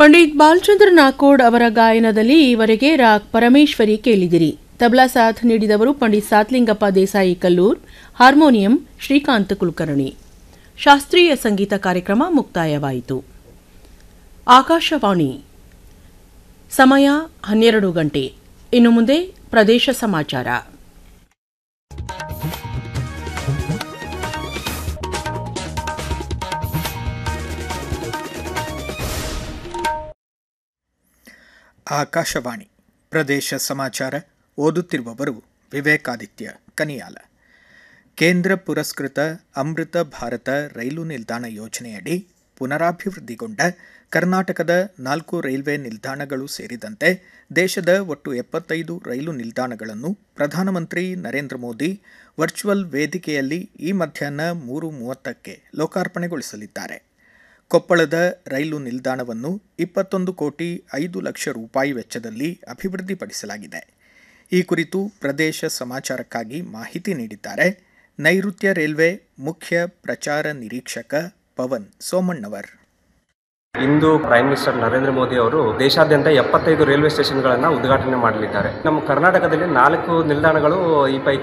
ಪಂಡಿತ್ ಬಾಲಚಂದ್ರ ನಾಕೋಡ್ ಅವರ ಗಾಯನದಲ್ಲಿ ಈವರೆಗೆ ರಾಗ್ ಪರಮೇಶ್ವರಿ ಕೇಳಿದಿರಿ ತಬಲಾ ಸಾಥ್ ನೀಡಿದವರು ಪಂಡಿತ್ ಸಾತ್ಲಿಂಗಪ್ಪ ದೇಸಾಯಿ ಕಲ್ಲೂರ್ ಹಾರ್ಮೋನಿಯಂ ಶ್ರೀಕಾಂತ್ ಕುಲಕರ್ಣಿ ಶಾಸ್ತ್ರೀಯ ಸಂಗೀತ ಕಾರ್ಯಕ್ರಮ ಮುಕ್ತಾಯವಾಯಿತು ಆಕಾಶವಾಣಿ ಸಮಯ ಹನ್ನೆರಡು ಗಂಟೆ ಇನ್ನು ಮುಂದೆ ಪ್ರದೇಶ ಸಮಾಚಾರ ಆಕಾಶವಾಣಿ ಪ್ರದೇಶ ಸಮಾಚಾರ ಓದುತ್ತಿರುವವರು ವಿವೇಕಾದಿತ್ಯ ಕನಿಯಾಲ ಕೇಂದ್ರ ಪುರಸ್ಕೃತ ಅಮೃತ ಭಾರತ ರೈಲು ನಿಲ್ದಾಣ ಯೋಜನೆಯಡಿ ಪುನರಾಭಿವೃದ್ಧಿಗೊಂಡ ಕರ್ನಾಟಕದ ನಾಲ್ಕು ರೈಲ್ವೆ ನಿಲ್ದಾಣಗಳು ಸೇರಿದಂತೆ ದೇಶದ ಒಟ್ಟು ಎಪ್ಪತ್ತೈದು ರೈಲು ನಿಲ್ದಾಣಗಳನ್ನು ಪ್ರಧಾನಮಂತ್ರಿ ನರೇಂದ್ರ ಮೋದಿ ವರ್ಚುವಲ್ ವೇದಿಕೆಯಲ್ಲಿ ಈ ಮಧ್ಯಾಹ್ನ ಮೂರು ಮೂವತ್ತಕ್ಕೆ ಲೋಕಾರ್ಪಣೆಗೊಳಿಸಲಿದ್ದಾರೆ ಕೊಪ್ಪಳದ ರೈಲು ನಿಲ್ದಾಣವನ್ನು ಇಪ್ಪತ್ತೊಂದು ಕೋಟಿ ಐದು ಲಕ್ಷ ರೂಪಾಯಿ ವೆಚ್ಚದಲ್ಲಿ ಅಭಿವೃದ್ಧಿಪಡಿಸಲಾಗಿದೆ ಈ ಕುರಿತು ಪ್ರದೇಶ ಸಮಾಚಾರಕ್ಕಾಗಿ ಮಾಹಿತಿ ನೀಡಿದ್ದಾರೆ ನೈಋತ್ಯ ರೈಲ್ವೆ ಮುಖ್ಯ ಪ್ರಚಾರ ನಿರೀಕ್ಷಕ ಪವನ್ ಸೋಮಣ್ಣವರ್ ಇಂದು ಪ್ರೈಮ್ ಮಿನಿಸ್ಟರ್ ನರೇಂದ್ರ ಮೋದಿ ಅವರು ದೇಶಾದ್ಯಂತ ಎಪ್ಪತ್ತೈದು ರೈಲ್ವೆ ಸ್ಟೇಷನ್ಗಳನ್ನು ಉದ್ಘಾಟನೆ ಮಾಡಲಿದ್ದಾರೆ ನಮ್ಮ ಕರ್ನಾಟಕದಲ್ಲಿ ನಾಲ್ಕು ನಿಲ್ದಾಣಗಳು ಈ ಪೈಕಿ